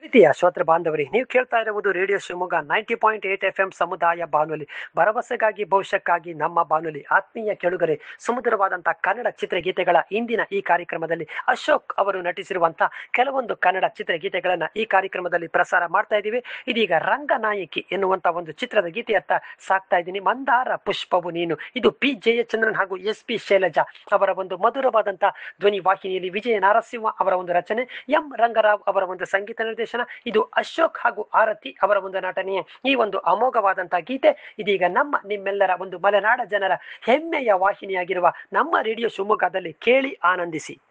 ಪ್ರೀತಿಯ ಶ್ರೋತೃ ಬಾಂಧವರಿ ನೀವು ಕೇಳ್ತಾ ಇರುವುದು radio Shivamogga ninety point eight F M ಸಮುದಾಯ ಬಾನುಲಿ ಭರವಸೆಗಾಗಿ ಭವಿಷ್ಯಕ್ಕಾಗಿ ನಮ್ಮ ಬಾನುಲಿ ಆತ್ಮೀಯ ಕೆಳುಗರೆ ಸುಮಧುರವಾದಂತಹ ಕನ್ನಡ ಚಿತ್ರಗೀತೆಗಳ ಇಂದಿನ ಈ ಕಾರ್ಯಕ್ರಮದಲ್ಲಿ ಅಶೋಕ್ ಅವರು ನಟಿಸಿರುವಂತಹ ಕೆಲವೊಂದು ಕನ್ನಡ ಚಿತ್ರಗೀತೆಗಳನ್ನ ಈ ಕಾರ್ಯಕ್ರಮದಲ್ಲಿ ಪ್ರಸಾರ ಮಾಡ್ತಾ ಇದ್ದೀವಿ ಇದೀಗ ರಂಗನಾಯಕಿ ಎನ್ನುವಂತ ಒಂದು ಚಿತ್ರದ ಗೀತೆಯತ್ತ ಸಾಕ್ತಾ ಇದ್ದೀನಿ ಮಂದಾರ ಪುಷ್ಪವು ನೀನು ಇದು ಪಿ ಜಯಚಂದ್ರನ್ ಹಾಗೂ ಎಸ್ ಪಿ ಶೈಲಜಾ ಅವರ ಒಂದು ಮಧುರವಾದಂತಹ ಧ್ವನಿ ವಾಹಿನಿಯಲ್ಲಿ ವಿಜಯ ನರಸಿಂಹ ಅವರ ಒಂದು ರಚನೆ ಎಂ ರಂಗರಾವ್ ಅವರ ಒಂದು ಸಂಗೀತ ನಿರ್ದೇಶನ ಇದು ಅಶೋಕ್ ಹಾಗೂ ಆರತಿ ಅವರ ಒಂದು ನಟನೆಯ ಈ ಒಂದು ಅಮೋಘವಾದಂತಹ ಗೀತೆ ಇದೀಗ ನಮ್ಮ ನಿಮ್ಮೆಲ್ಲರ ಒಂದು ಮಲೆನಾಡ ಜನರ ಹೆಮ್ಮೆಯ ವಾಹಿನಿಯಾಗಿರುವ ನಮ್ಮ ರೇಡಿಯೋ ಶಿವಮೊಗ್ಗದಲ್ಲಿ ಕೇಳಿ ಆನಂದಿಸಿ